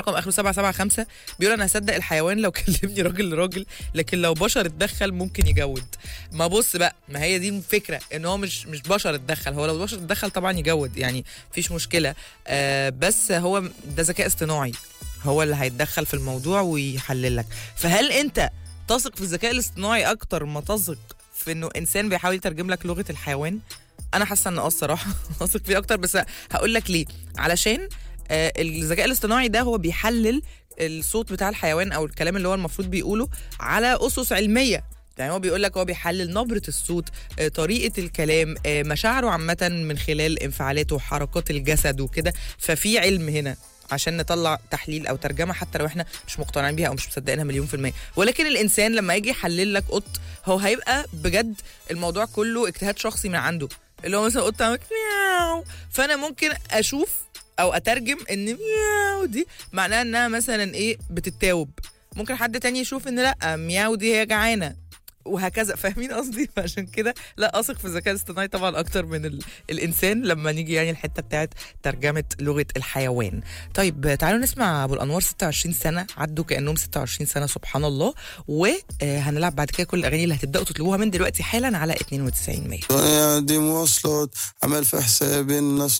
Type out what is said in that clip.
رقم اخره 775 بيقول انا هصدق الحيوان لو كلمني راجل لراجل لكن لو بشر اتدخل ممكن يجود ما بص بقى ما هي دي الفكره ان هو مش مش بشر اتدخل هو لو بشر اتدخل طبعا يجود يعني مفيش مشكله آه بس هو ده ذكاء اصطناعي هو اللي هيتدخل في الموضوع ويحلل لك فهل انت تثق في الذكاء الاصطناعي اكتر ما تثق في انه انسان بيحاول يترجم لك لغه الحيوان انا حاسه ان اه الصراحه واثق فيه اكتر بس هقول لك ليه علشان آه، الذكاء الاصطناعي ده هو بيحلل الصوت بتاع الحيوان او الكلام اللي هو المفروض بيقوله على اسس علميه يعني هو بيقول لك هو بيحلل نبرة الصوت آه، طريقة الكلام آه، مشاعره عامة من خلال انفعالاته وحركات الجسد وكده ففي علم هنا عشان نطلع تحليل او ترجمه حتى لو احنا مش مقتنعين بيها او مش مصدقينها مليون في الميه ولكن الانسان لما يجي يحلل لك قط هو هيبقى بجد الموضوع كله اجتهاد شخصي من عنده اللي هو مثلا قط عملت مياو فانا ممكن اشوف او اترجم ان مياو دي معناها انها مثلا ايه بتتاوب ممكن حد تاني يشوف ان لا مياو دي هي جعانه وهكذا فاهمين قصدي فعشان كده لا اثق في الذكاء الاصطناعي طبعا اكتر من ال... الانسان لما نيجي يعني الحته بتاعت ترجمه لغه الحيوان طيب تعالوا نسمع ابو الانوار 26 سنه عدوا كانهم 26 سنه سبحان الله وهنلعب بعد كده كل الاغاني اللي هتبداوا تطلبوها من دلوقتي حالا على 92 100 دي مواصلات عمل في حسابي الناس